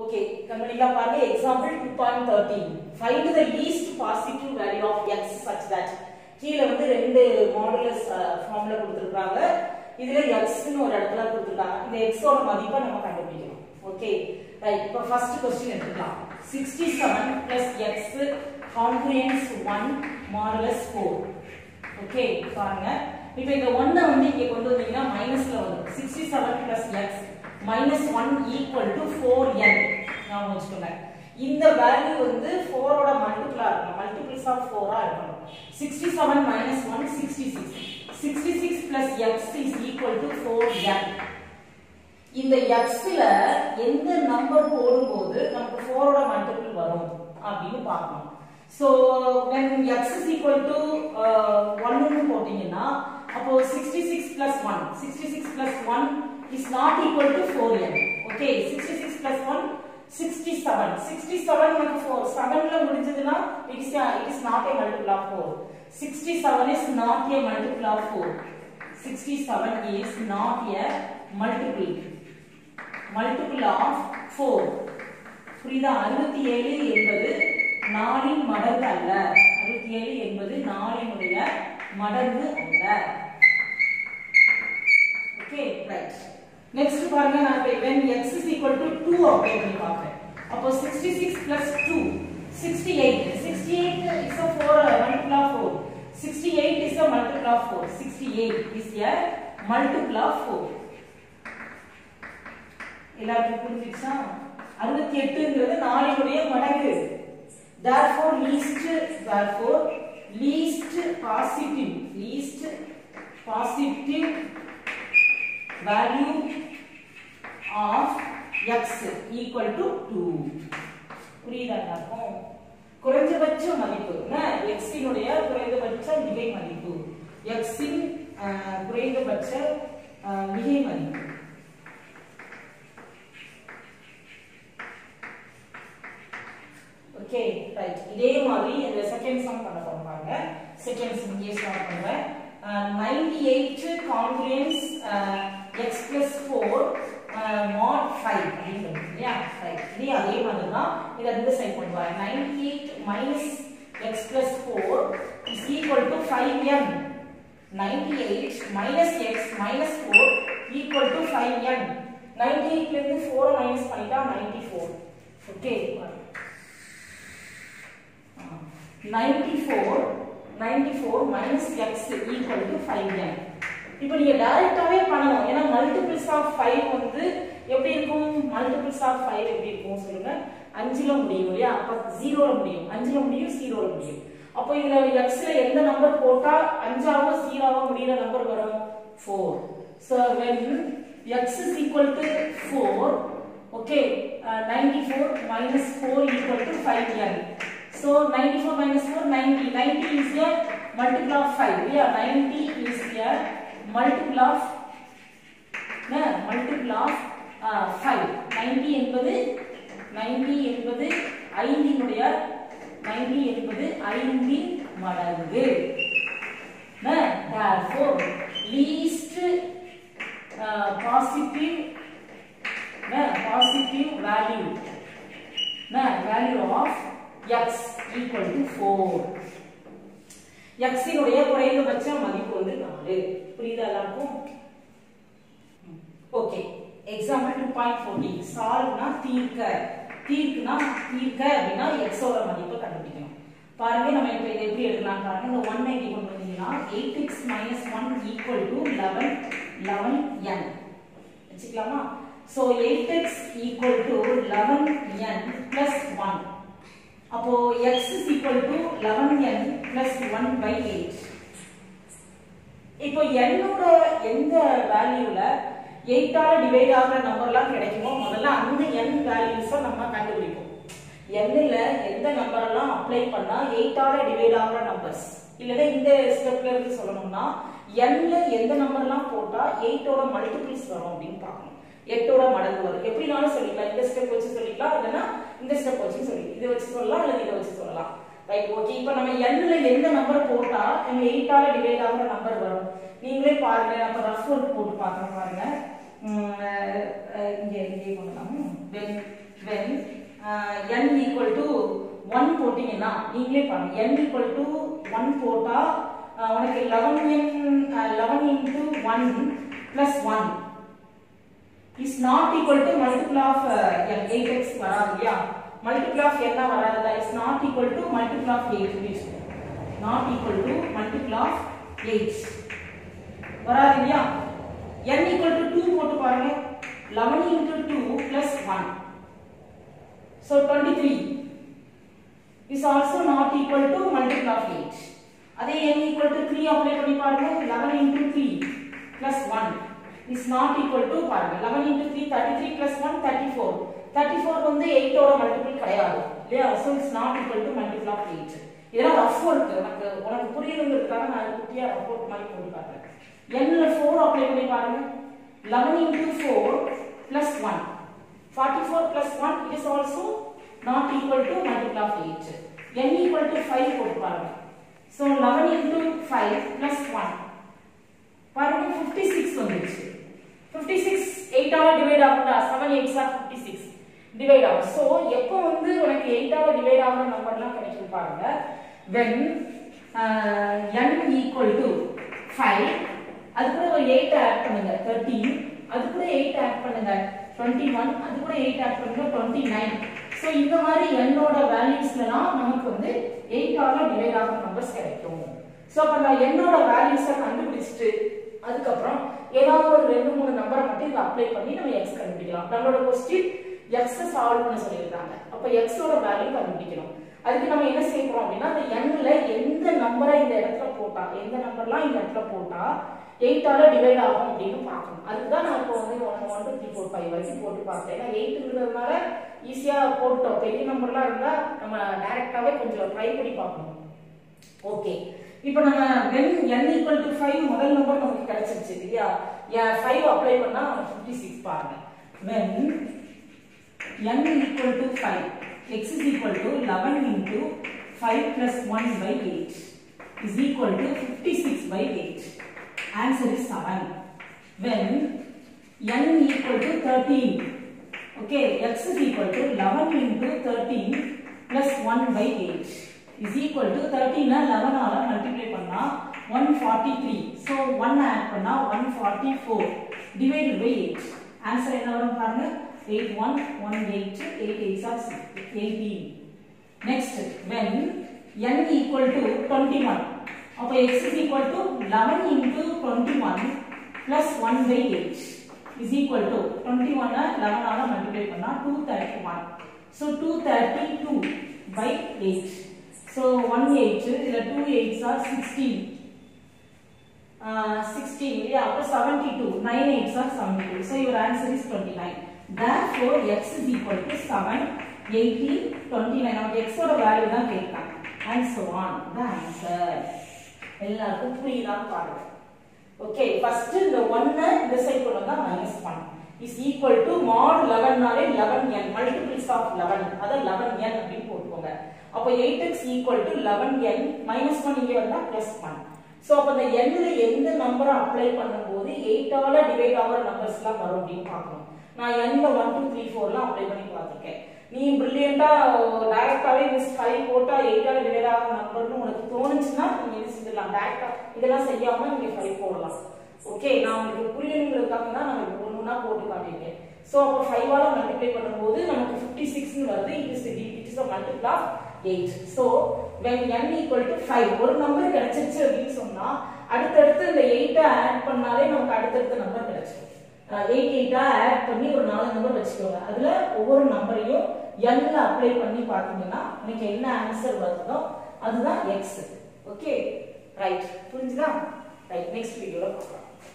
Okay கம்பெனில பாருங்க example 2.13 find the least positive value of x such that கீழ வந்து ரெண்டு மாடுலஸ் ஃபார்முலா கொடுத்திருக்காங்க இதுல x னு ஒரு இடத்துல கொடுத்திருக்காங்க இந்த x ஓட மதிப்பை நம்ம கண்டுபிடிக்கணும் ஓகே ரைட் இப்போ ஃபர்ஸ்ட் क्वेश्चन எடுத்துக்கலாம் 67 plus x congruence 1 modulus 4 okay பாருங்க இப்போ இந்த 1 வந்து இங்க கொண்டு வந்தீங்கன்னா மைனஸ்ல வரும் 67 plus x minus 1 equal to 4n நான் வச்சுக்கோங்க இந்த வேல்யூ வந்து 4 ஓட மல்டிபிளா இருக்கணும் மல்டிபிள்ஸ் ஆஃப் 4 ஆ இருக்கணும் 67 minus 1 66 66 plus x is equal to 4n இந்த x ல எந்த நம்பர் போடும்போது நமக்கு 4 ஓட மல்டிபிள் வரும் அப்படின்னு பார்க்கணும் so when x is equal to uh, 1 னு போட்டீங்கன்னா அப்போ 66 plus 1 66 plus 1 is not equal to 4n okay 66 plus 1 67 67 நமக்கு 4 7 ல முடிஞ்சதுன்னா it is a, it is not a multiple of 4 67 is not a multiple of 4 67 is not a multiple multiple of 4 புரியுதா 67 என்பது நாலின் மடங்கு அல்ல 67 என்பது நாலினுடைய மடங்கு அல்ல ஓகே ரைட் நெக்ஸ்ட் பாருங்க நான் இப்ப when x is equal to 2 apply பண்ணி பார்க்கிறேன் அப்போ 66 plus 2 68 68 is a 4 multiple of 4 68 is a multiple of 4 68 is a multiple of 4 எல்லாருக்கும் புரிஞ்சிச்சா 68ங்கிறது நாலினுடைய மடங்கு therefore least therefore least positive least positive value of x equal to 2 புரியுதா எல்லாருக்கும் குறைந்தபட்ச மதிப்பு x இனுடைய குறைந்தபட்ச மிகை மதிப்பு x இன் அஹ், குறைந்தபட்ச அஹ், மிகை மதிப்பு ஓகே ரைட் இதே மாதிரி இந்த செகண்ட் சம் பண்ண போறோம் பாருங்க செகண்ட் சம் இங்கே ஸ்டார்ட் பண்றேன் 98 congruence uh, x plus 4 uh, mod 5 அப்படின்னு இருக்கு இல்லையா ரைட் இதே அதே மாதிரி தான் இதை இந்த சைட் கொண்டு வரேன் 98 minus x plus 4 is equal to 5n 98 minus x minus 4 equal to 5n 98 ல இருந்து 4 மைனஸ் பண்ணிட்டா 94 okay 94 94 minus x equal to 5n இப்போ நீங்க டைரக்டாவே பண்ணணும் ஏன்னா மல்டிபிள்ஸ் ஆஃப் 5 வந்து எப்படி இருக்கும் மல்டிபிள்ஸ் ஆஃப் 5 எப்படி இருக்கும் சொல்லுங்க 5 ல முடியும் இல்லையா அப்ப 0 ல முடியும் 5 ல முடியும் 0 ல முடியும் அப்போ இதுல x ல எந்த நம்பர் போட்டா 5 ஆவோ 0 ஆவோ முடியற நம்பர் வரும் 4 so when x is equal to 4 okay uh, 94 minus 4 equal to 5n So 94 minus 4, 90. 90 is a multiple of 5. Yeah, 90 is a multiple of no, multiple of uh, 5. 90 என்பது 90 என்பது 5 இனுடைய 90 என்பது 5 இன் மடங்கு no, therefore least uh, positive no, positive value no, value of x equal to 4 x இனுடைய குறைந்தபட்ச மதிப்பு வந்து 4 புரியுதா எல்லாருக்கும் okay example 2.14 சால்வ்னா தீர்க்க தீர்க்குனா தீர்க்க அப்படின்னா x ஓட மதிப்பை கண்டுபிடிக்கணும் பாருங்க நம்ம இப்போ இதை எப்படி எடுக்கலாம் பாருங்க இந்த 190 கொண்டு வந்தீங்கன்னா 8x 1 equal to 11 11n வச்சுக்கலாமா so 8x equal to 11n plus 1 அப்போ x is equal to 11n plus 1 by 8 இப்போ n ஓட எந்த வேல்யூல 8 ஆல டிவைட் ஆகுற நம்பர்லாம் கிடைக்குமோ முதல்ல அந்த n வேல்யூஸை நம்ம கண்டுபிடிப்போம் n ல எந்த நம்பர் எல்லாம் அப்ளை பண்ணா 8 ஆல டிவைட் ஆகுற நம்பர்ஸ் இல்லனா இந்த ஸ்டெப்ல இருந்து சொல்லணும்னா n ல எந்த நம்பர்லாம் போட்டா 8 ஓட மல்டிபிள்ஸ் வரும் அப்படின்னு பார்க்கணும் எட்டோட மடங்கு வரும் எப்படினாலும் சொல்லிக்கலாம் இந்த ஸ்டெப் வச்சு சொல்லிக்கலாம் இல்லைன்னா இந்த ஸ்டெப் வச்சு சொல்லி இதை வச்சு சொல்லலாம் இல்லை இதை வச்சு சொல்லலாம் ரைட் ஓகே இப்போ நம்ம எண்ணில் எந்த நம்பர் போட்டா நம்ம எயிட்டால டிவைட் ஆகிற நம்பர் வரும் நீங்களே பாருங்க நம்ம ரஃப் ஒர்க் போட்டு பார்க்குறோம் பாருங்க உம், அஹ், அஹ், இங்கே இங்கே பண்ணலாம் when when uh, n equal to 1 போட்டீங்கன்னா நீங்களே பாருங்க n equal to 1 போட்டா uh, உனக்கு 11 n uh, 11 into 1 plus 1 is not equal to multiple of uh, n 8x வராது இல்லையா multiple of n வராதா is not equal to multiple of 8 please not equal to multiple of 8 வராது இல்லையா n equal to 2 போட்டு பாருங்க 11 into 2 plus 1 so 23 is also not equal to multiple of 8 அதே n equal to 3 apply பண்ணி பாருங்க 11 into 3 plus 1 is not equal to பாருங்க 11 into 3 33 plus 1 34 34 வந்து 8 ஓட மல்டிபிள் கிடையாது இல்லையா so it's not equal to multiple of 8 இதெல்லாம் ரஃப் ஒர்க் உனக்கு உனக்கு புரியணுங்கிறதுக்காக நான் குட்டியா ரஃப் ஒர்க் மாதிரி போட்டு காட்டுறேன் n ல 4 அப்ளை பண்ணி பாருங்க 11 into 4 plus 1 44 plus 1 it is also not equal to multiple of 8 n equal to 5 போட்டு பாருங்க so 11 into 5 plus 1 பாருங்க 56 வந்துருச்சு 56 8 ஆல டிவைட் ஆகும்டா 7 8s are 56 டிவைட் ஆகும் சோ எப்போ வந்து உனக்கு 8 ஆல டிவைட் ஆகுற நம்பர்லாம் கிடைக்கும் பாருங்க when uh, n equal to 5 அது கூட ஒரு 8 ஆட் பண்ணுங்க 13 அது கூட 8 ஆட் பண்ணுங்க 21 அது கூட 8 ஆட் பண்ணுங்க 29 சோ இந்த மாதிரி n ஓட வேல்யூஸ்லலாம் நமக்கு வந்து 8 ஆல டிவைட் ஆகுற நம்பர்ஸ் கிடைக்கும் சோ அப்ப நான் n ஓட வேல்யூஸை கண்டுபிடிச்சிட்டு அதுக்கப்புறம் ஏதாவது ஒரு ரெண்டு மூணு நம்பரை மட்டும் இதை அப்ளை பண்ணி நம்ம எக்ஸ் கண்டுபிடிக்கலாம் நம்மளோட கொஸ்டின் எக்ஸ் சால்வ் பண்ண சொல்லியிருக்காங்க அப்ப எக்ஸ் ஓட வேல்யூ கண்டுபிடிக்கணும் அதுக்கு நம்ம என்ன செய்ய போறோம் அப்படின்னா அந்த எண்ணில் எந்த நம்பரை இந்த இடத்துல போட்டா எந்த நம்பர்லாம் இந்த இடத்துல போட்டா எயிட்டால டிவைட் ஆகும் அப்படின்னு பார்க்கணும் அதுதான் நான் இப்போ வந்து one one two three four five வரைக்கும் போட்டு பார்த்தேன் ஏன்னா எயிட்டுங்கிறதுனால ஈஸியா போட்டோம் பெரிய நம்பர்லாம் இருந்தா நம்ம டைரக்டாவே கொஞ்சம் ட்ரை பண்ணி பார்க்கணும் ஓகே இப்போ நம்ம when n equal to 5 முதல் நம்பர் நமக்கு கிடைச்சிருச்சு இல்லையா 5 அப்ளை பண்ணா 56 பாருங்க when n equal to 5 x is equal to 11 into 5 plus 1 by 8 is equal to 56 by 8 answer is 7 when n equal to 13 okay x is equal to 11 into 13 plus 1 by 8 is equal to 13 னா 11 ஆல multiply பண்ணா 143 so 1 add பண்ணா 144 divided by 8 answer என்ன வரும் பாருங்க 8 1 1 8 8 8 are 18 next when n equal to 21 அப்ப x is equal to 11 into 21 plus 1 by 8 is equal to 21 னா 11 ஆல மல்டிப்ளை பண்ணா 231 so 232 by 8 So 1 8 இதுல 2 8s are 16 uh, 16 yeah அப்ப 72 9 8s are 72 so your answer is 29 therefore x is equal to 7 18 29 நமக்கு x ஓட value தான் கேட்காங்க and so on the answer எல்லாருக்கும் புரியுதான்னு பாருங்க ஓகே ஃபர்ஸ்ட் இந்த 1 இந்த சைடு கொண்டு வந்தா minus 1 is equal to mod 11 நாலே 11n மல்டிபிள்ஸ் ஆஃப் 11 அத 11n அப்படின்னு போட்டுக்கோங்க அப்ப 8x equal to 11n minus 1 இங்க வந்தா பிளஸ் 1 சோ அப்ப இந்த n ல எந்த நம்பரை அப்ளை பண்ணும்போது 8 ஆல டிவைட் ஆகிற நம்பர்ஸ்லாம் வரும் அப்படின்னு பார்க்கணும் நான் n ல 1 2 3 4 லாம் அப்ளை பண்ணி பார்த்திருக்கேன் நீ பிரில்லியண்டா டைரக்டாவே மிஸ் 5 போட்டா 8 ஆல டிவைட் ஆகிற நம்பர்னு உனக்கு தோணுச்சுன்னா நீங்க இது செஞ்சிடலாம் டைரக்டா இதெல்லாம் செய்யாம நீங்க 5 போடலாம் ஓகே நான் உங்களுக்கு புரியணுங்கிறதுக்காக தான் நான் ஒன்று ஒன்றா போட்டு காட்டியிருக்கேன் ஸோ அப்போ ஃபைவால மல்டிப்ளை பண்ணும்போது நமக்கு ஃபிஃப்டி சிக்ஸ்னு வருது it is it is a multiple of eight so when n equal to five ஒரு நம்பர் கிடைச்சிருச்சு அப்படின்னு சொன்னா அடுத்தடுத்து இந்த எயிட்டை ஆட் பண்ணாலே நமக்கு அடுத்தடுத்த நம்பர் கிடைச்சிடும் எயிட் எயிட்டா ஆட் பண்ணி ஒரு நாலு நம்பர் வச்சுக்கோங்க அதுல ஒவ்வொரு நம்பரையும் என்ல அப்ளை பண்ணி பார்த்தீங்கன்னா உங்களுக்கு என்ன ஆன்சர் வருதோ அதுதான் எக்ஸ் ஓகே ரைட் புரிஞ்சுதா ரைட் நெக்ஸ்ட் வீடியோல பார்க்கலாம்